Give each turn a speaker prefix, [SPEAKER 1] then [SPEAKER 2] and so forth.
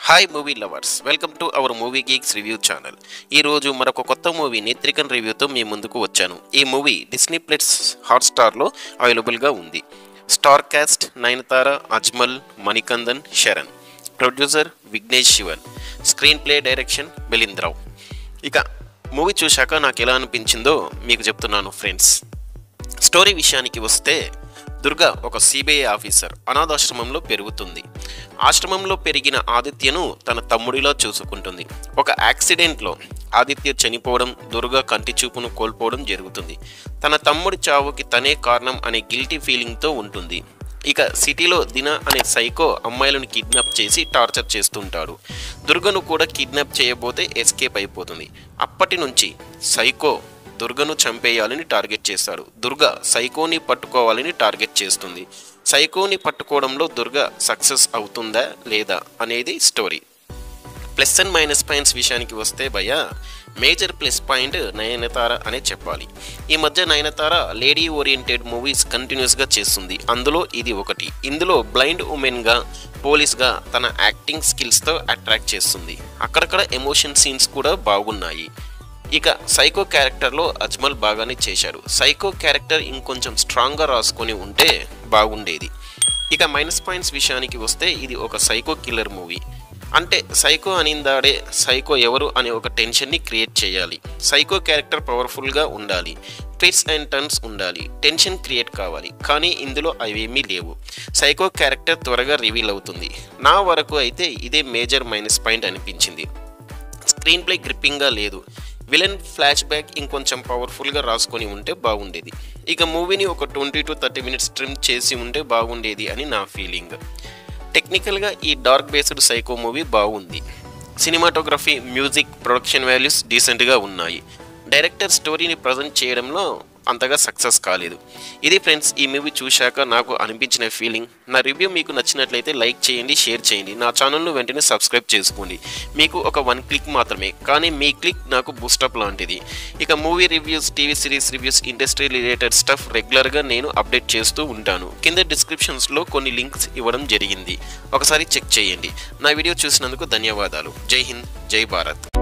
[SPEAKER 1] hi movie lovers welcome to our movie geeks review channel ఈరోజు మరొక కొత్త movie నేత్రికన్ రివ్యూతో మీ ముందుకు వచ్చాను ఈ మూవీ డిస్నీ ప్లస్ హాట్స్టార్లో అవైలబుల్గా ఉంది star cast Nayanthara Ajmal Manikandan Sharan producer Vignesh Shivan screen play direction బెలింద్రావ్ ఇక మూవీ చూశాక నాకు ఎలా అనిపించిందో మీకు చెప్తున్నాను ఫ్రెండ్స్ స్టోరీ విషయానికి వస్తే దుర్గా ఒక సిబిఐ ఆఫీసర్ అనాథాశ్రమంలో పెరుగుతుంది ఆశ్రమంలో పెరిగిన ఆదిత్యను తన తమ్ముడిలా చూసుకుంటుంది ఒక యాక్సిడెంట్లో ఆదిత్య చనిపోవడం దుర్గా కంటి చూపును కోల్పోవడం జరుగుతుంది తన తమ్ముడి చావుకి తనే కారణం అనే గిల్టీ ఫీలింగ్తో ఉంటుంది ఇక సిటీలో దిన అనే సైకో అమ్మాయిలను కిడ్నాప్ చేసి టార్చర్ చేస్తుంటాడు దుర్గను కూడా కిడ్నాప్ చేయబోతే ఎస్కేప్ అయిపోతుంది అప్పటి నుంచి సైకో దుర్గను చంపేయాలని టార్గెట్ చేస్తాడు దుర్గ సైకోని పట్టుకోవాలని టార్గెట్ చేస్తుంది సైకోని పట్టుకోవడంలో దుర్గ సక్సెస్ అవుతుందా లేదా అనేది story plus and minus points విషయానికి వస్తే భయ మేజర్ ప్లస్ పాయింట్ నయనతార అనే చెప్పాలి ఈ మధ్య నయనతార లేడీ ఓరియంటెడ్ మూవీస్ కంటిన్యూస్గా చేస్తుంది అందులో ఇది ఒకటి ఇందులో బ్లైండ్ ఉమెన్గా పోలీస్గా తన యాక్టింగ్ స్కిల్స్తో అట్రాక్ట్ చేస్తుంది అక్కడక్కడ ఎమోషన్ సీన్స్ కూడా బాగున్నాయి ఇక సైకో క్యారెక్టర్లో అజ్మల్ బాగానే చేశాడు సైకో క్యారెక్టర్ ఇంకొంచెం స్ట్రాంగ్గా రాసుకొని ఉంటే బాగుండేది ఇక మైనస్ పాయింట్స్ విషయానికి వస్తే ఇది ఒక సైకో కిల్లర్ మూవీ అంటే సైకో అనిందాడే సైకో ఎవరు అనే ఒక టెన్షన్ని క్రియేట్ చేయాలి సైకో క్యారెక్టర్ పవర్ఫుల్గా ఉండాలి ట్విట్స్ అండ్ టర్న్స్ ఉండాలి టెన్షన్ క్రియేట్ కావాలి కానీ ఇందులో అవేమీ లేవు సైకో క్యారెక్టర్ త్వరగా రివీల్ అవుతుంది నా వరకు అయితే ఇదే మేజర్ మైనస్ పాయింట్ అనిపించింది స్క్రీన్ ప్లే గ్రిప్పింగ్గా లేదు విలన్ ఫ్లాష్ బ్యాక్ ఇంకొంచెం పవర్ఫుల్గా రాసుకొని ఉంటే బాగుండేది ఇక మూవీని ఒక twenty to thirty minutes trim చేసి ఉంటే బాగుండేది అని నా ఫీలింగ్ టెక్నికల్గా ఈ డార్క్ బేస్డ్ సైకో మూవీ బాగుంది సినిమాటోగ్రఫీ మ్యూజిక్ ప్రొడక్షన్ వాల్యూస్ డీసెంట్గా ఉన్నాయి డైరెక్టర్ స్టోరీని ప్రజెంట్ చేయడంలో అంతగా సక్సెస్ కాలేదు ఇది ఫ్రెండ్స్ ఈ మూవీ చూశాక నాకు అనిపించిన ఫీలింగ్ నా రివ్యూ మీకు నచ్చినట్లయితే లైక్ చేయండి షేర్ చేయండి నా ఛానల్ను వెంటనే సబ్స్క్రైబ్ చేసుకోండి మీకు ఒక వన్ క్లిక్ మాత్రమే కానీ మీ క్లిక్ నాకు బూస్టప్ లాంటిది ఇక movie reviews TV series reviews industry related stuff రెగ్యులర్గా నేను అప్డేట్ చేస్తూ ఉంటాను కింద డిస్క్రిప్షన్స్లో కొన్ని లింక్స్ ఇవ్వడం జరిగింది ఒకసారి చెక్ చేయండి నా వీడియో చూసినందుకు ధన్యవాదాలు జై హింద్ జై భారత్